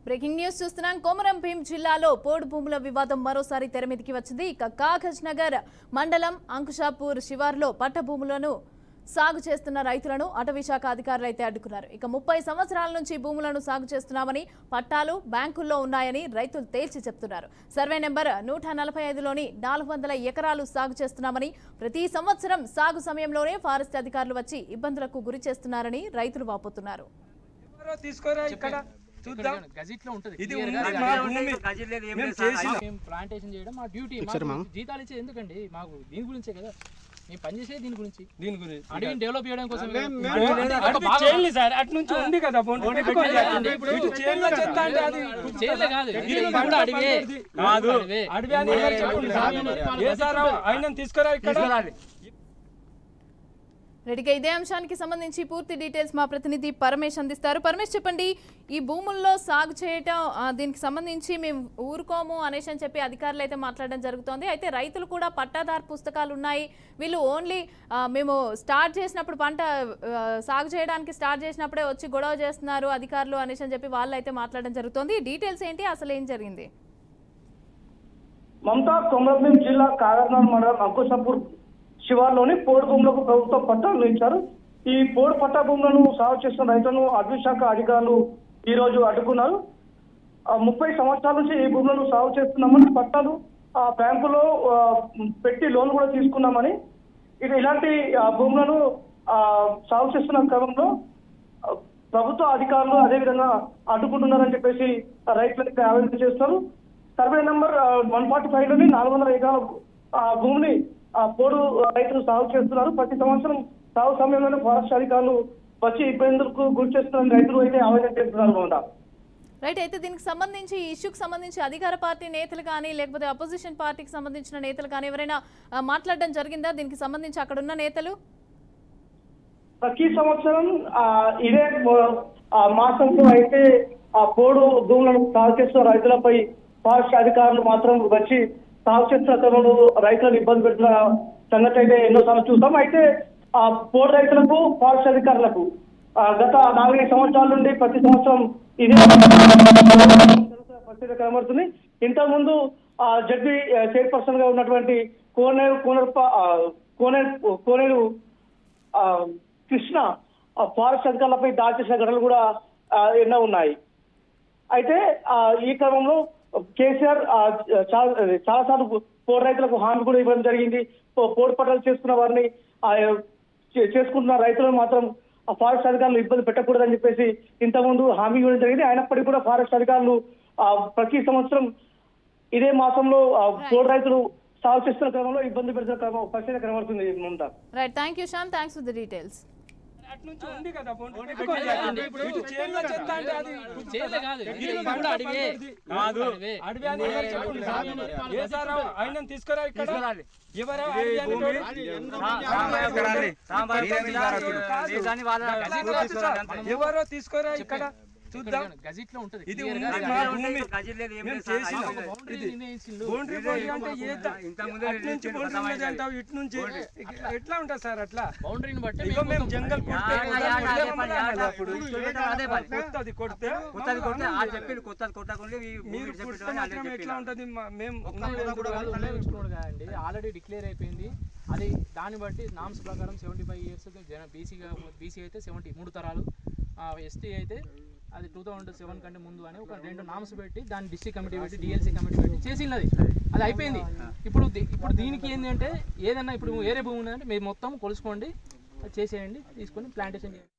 Breaking news చూస్తున్నాం కొమరం భీం జిల్లాలో పోడు భూముల వివాదం మరోసారి తెరమీదికి వచ్చింది ఇక కాగజ్ నగర్ మండలం అంకుషాపూర్ శివార్లో పట్ట భూములను సాగు చేస్తున్న రైతులను అటవీ శాఖ అధికారులు అయితే అడ్డుకున్నారు ఇక ముప్పై సంవత్సరాల నుంచి భూములను సాగు చేస్తున్నామని పట్టాలు బ్యాంకుల్లో ఉన్నాయని రైతులు తేల్చి చెప్తున్నారు సర్వే నెంబర్ నూట నలభై ఐదులోని నాలుగు వందల ఎకరాలు సాగు చేస్తున్నామని ప్రతి సంవత్సరం సాగు సమయంలోనే ఫారెస్ట్ అధికారులు వచ్చి ఇబ్బందులకు గురి చేస్తున్నారని రైతులు వాపోతున్నారు ఎవరో తీసుకోరా ఇక్కడ చూద్దాం గజిట్ లో ఉంటది ఇది clear ఉంది గా. మా భూమి మేము చేసిన మేము ప్లాంటేషన్ చేయడం మా డ్యూటీ జీతాలు ఇచ్చేది ఎందుకండి మాకు దీని గురించే కదా మేము పనిచేసేది దీని గురించి దీని గురించి అడవిని డెవలప్ చేయడం కోసం అటు చేయాలి సార్ అటు నుంచి ఉంది కదా బౌండరీ పెట్టుకోండి. ఇటు చేయాలి చెత్త అంటే అది చేయలే కాదు ఇది పంట కూడా అడివే కాదు అడివే. అడవి అని ఎవరు చెప్పండి సార్. ఏ సార్ ఆయన తీసుకురా ఇక్కడ రెడ్డిగా ఇదే అంశానికి సంబంధించి పూర్తి డీటెయిల్స్ మా ప్రతినిధి పరమేశ్ అందిస్తారు పరమేశ్ చెప్పండి ఈ భూముల్లో సాగు చేయటం ఆ, దీనికి సంబంధించి మేము ఊరుకోము అనేసి అని చెప్పి అధికారులు అయితే మాట్లాడడం జరుగుతోంది అయితే రైతులు కూడా పట్టాదారు పుస్తకాలు ఉన్నాయి వీళ్ళు ఓన్లీ ఆ, మేము స్టార్ట్ చేసినప్పుడు పంట ఆ, సాగు చేయడానికి స్టార్ట్ చేసినప్పుడే వచ్చి గొడవ చేస్తున్నారు అధికారులు అనేసి అని చెప్పి వాళ్ళు అయితే మాట్లాడడం జరుగుతోంది డీటెయిల్స్ ఏంటి అసలు ఏం జరిగింది మమతా కొమరంభీం జిల్లా కాగజ్నగర్ మండలం అంకుశాపూర్ శివార్లోని పోడు భూములకు ప్రభుత్వం పట్టాలు ఇచ్చారు ఈ పోడు పట్టా భూములను సాగు చేస్తున్న రైతులను అటవీ శాఖ అధికారులు ఈ రోజు అడ్డుకున్నారు ఆ, ముప్పై సంవత్సరాల నుంచి ఈ భూములను సాగు చేస్తున్నామని పట్టాలు ఆ బ్యాంకులో ఆ, పెట్టి లోన్ కూడా తీసుకున్నామని ఇది ఇలాంటి ఆ, భూములను ఆ, సాగు చేస్తున్న క్రమంలో ఆ, ప్రభుత్వ అధికారులు అదేవిధంగా అడ్డుకుంటున్నారని చెప్పేసి ఆ రైతులకి ఆవేదన చేస్తున్నారు survey number one forty five లోని నాలుగు వందల ఎకరాల ఆ, భూమిని ఆ, పోడు రైతులు సాగు చేస్తున్నారు ప్రతి సంవత్సరం సాగు సమయంలోనే ఫారెస్ట్ అధికారులు వచ్చి ఇబ్బందులకు గురి చేస్తున్న రైతులు అయితే ఆవేదన చేస్తున్నారు మమతా రైట్ అయితే దీనికి సంబంధించి ఈ ఇష్యూకి సంబంధించి అధికార పార్టీ నేతలు కానీ లేకపోతే అపోజిషన్ పార్టీకి సంబంధించిన నేతలు కానీ ఎవరైనా ఆ, మాట్లాడడం జరిగిందా దీనికి సంబంధించి అక్కడ ఉన్న నేతలు ప్రతి సంవత్సరం ఆ, ఇదే మో- ఆ, మాసంలో అయితే ఆ పోడు భూములను సాగు చేస్తున్న రైతులపై ఫారెస్ట్ అధికారులు మాత్రం వచ్చి సాగు చేస్తున్న క్రమంలో రైతులను ఇబ్బంది పెడుతున్న సంగతి అయితే ఎన్నోసార్లు చూస్తాం అయితే ఆ పోడు రైతులకు ఫారెస్ట్ అధికారులకు ఆ, గత నాలుగైదు సంవత్సరాల నుండి ప్రతి సంవత్సరం ఇదే పరిస్థితి కనబడుతుంది ఇంతకు ముందు జడ్పీ చైర్పర్సన్ గా ఉన్నటువంటి కోనేరు కోనేరు కోనేరు కోనేరు ఆ, కృష్ణ ఆ ఫారెస్ట్ అధికారులపై దాడి చేసిన ఘటనలు కూడా ఆ, ఎన్నో ఉన్నాయి అయితే ఆ, ఈ క్రమంలో కేసీఆర్ ఆ, చాలా చాలా సార్లు పోడు రైతులకు హామీ కూడా ఇవ్వడం జరిగింది పో- పోడు పట్టాలు చేసుకున్న వారిని ఆ, చే- చేసుకుంటున్న రైతులను మాత్రం ఆ ఫారెస్ట్ అధికారులు ఇబ్బంది పెట్టకూడదని చెప్పేసి ఇంతకుముందు హామీ ఇవ్వడం జరిగింది అయినప్పటికీ కూడా ఫారెస్ట్ అధికారులు ఆ, ప్రతి సంవత్సరం ఇదే మాసంలో ఆ, పోడు రైతులు సాగు చేస్తున్న క్రమంలో ఇబ్బంది పెడుతున్న క్రమం పరిస్థితి కనబడుతుంది Mamata right thank you Shan thanks for the details అటు నుంచి ఉంది కదా బౌండరీ పెట్టుకోండి. ఇటు చేయాలి చెత్త అంటే అది చేయలే కాదు ఇది కూడా అడివే కాదు అడివే. అడవి అని ఎవరు చెప్పండి సార్. ఏ సార్ ఆయన తీసుకురా ఇక్కడ ఎవరు అడవి అని ఎవరు? ఎవరో తీసుకోరా ఇక్కడ చూద్దాం గజిట్ లో ఉంటది ఇది clear ఉంది గా. మా భూమి మేము చేసిన బౌండరీ ఇది నిర్ణయించిండు. బౌండరీ బౌండరీ అంటే ఏ ద- అటు నుంచి బౌండరీ ఉన్నది అంటావు ఇటు నుంచి ఎట్లా ఉంటుంది సార్ అట్లా బౌండరీని బట్టి ఇగో మేము జంగల్ కొడితే యా, యా, యా, కొడితే అదే పని, యా, మమ్మల్ని అప్పుడు అప్పుడు చూడటం అదే పని. కొత్తది కొడితే కొత్తది కొడితే ఆ చెప్పిండు కొత్తది కొట్టకుండా ఈ మీరు మీరు కొడితే చెప్పేటని మాత్రం అదే ఎట్లా చెప్పిన ఉంటది మా- మేము ఇప్పుడు వాళ్ళు ఉపయోగించుకున్నాడు కదండి ఆల్రెడీ డిక్లేర్ అయిపోయింది అది దాన్ని బట్టి నామ్స్ ప్రకారం seventy five years BC BC అయితే సెవెంటీ మూడు తరాలు ఎస్టీ అయితే అది టూ థౌసండ్ సెవెన్ కంటే ముందు అని ఒక రెండు నామ్స్ పెట్టి దాన్ని డిస్ట్రిక్ట్ కమిటీ పెట్టి డిఎల్సీ కమిటీ పెట్టి చేసినది అది అయిపోయింది ఇప్పుడు ది- ఇప్పుడు దీనికి ఏంటంటే ఏదన్నా ఇప్పుడు వేరే భూమి ఉందంటే మీరు మొత్తం కొలుసుకోండి అది చేసేయండి తీసుకొని ప్లాంటేషన్ చేయండి